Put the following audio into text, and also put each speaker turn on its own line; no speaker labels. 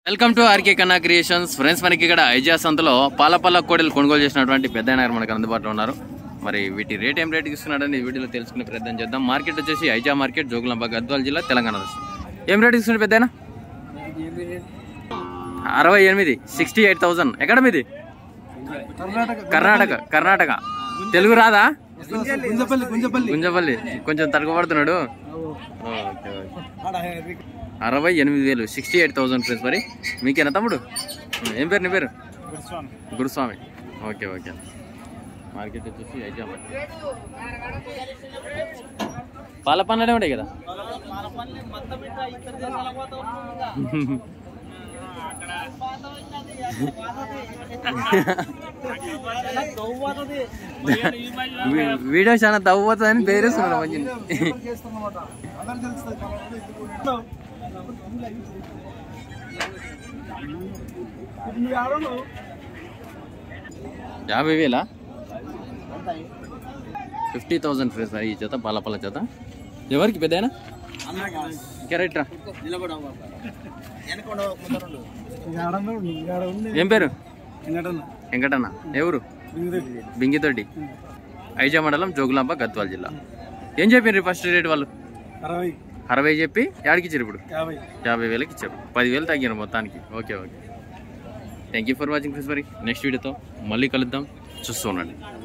welcome to RK Kanna creations friends మనకి ఇక్కడ ఐజా సంతలో పాలపల్ల కోడలు కొనుగోలు చేసినటువంటి పెద్ద ఆయన మనకు అందుబాటులో ఉన్నారు మరి వీటి రేట్ ఏం రేట్ ఇస్తున్నాడని ఈ వీడియోలో తెలుసుకునే ప్రయత్నం చేద్దాం మార్కెట్ వచ్చేసి ఐజా మార్కెట్ జోగులాంబ గద్వాల జిల్లా తెలంగాణ రాష్ట్రం ఏం రేట్ ఇస్తున్నాడు పెద్ద ఆయన అరవై ఎనిమిది సిక్స్టీ ఎయిట్ థౌసండ్ ఎక్కడ మీది కర్ణాటక కర్ణాటక తెలుగు రాదా
గుంజపల్లి గుంజపల్లి
గుంజపల్లి కొంచెం తడకబడుతున్నాడు ఓకే ఓకే అరవై ఎనిమిది వేలు సిక్స్టీ ఎయిట్ థౌసండ్ ఫ్రెండ్స్ మరి మీకేనా తమ్ముడు ఏం పేరు నీ పేరు గురుస్వామి ఓకే ఓకే మార్కెట్ వచ్చేసి ఐజా మార్కెట్ పాల పనులనే ఉంటాయి కదా వీ- వీడియో చాలా తవ్వుతుందని పేరేస్తున్నాడు మంచి యాభై వేలా ఫిఫ్టీ థౌసండ్ ఫ్రెండ్స్ మరి ఈ జత పాలపల్ల జత ఎవరికి పెద్దయినా క్యారెట్ రా ఏం పేరు వెంకటన్న ఎవరు బింగితోటి ఐజా మండలం జోగులాంబ గద్వాల జిల్లా ఏం చెప్పారు ఫస్ట్ రేట్ వాళ్ళు
అరవై
అరవై చెప్పి యాడికి ఇచ్చారు ఇప్పుడు
యాభై
యాభై వేలకి ఇచ్చారు పదివేలు తగ్గారు మొత్తానికి okay okay thank you for watching friends మరి నెక్స్ట్ వీడియోతో మళ్ళీ కలుద్దాం చూస్తూ ఉండండి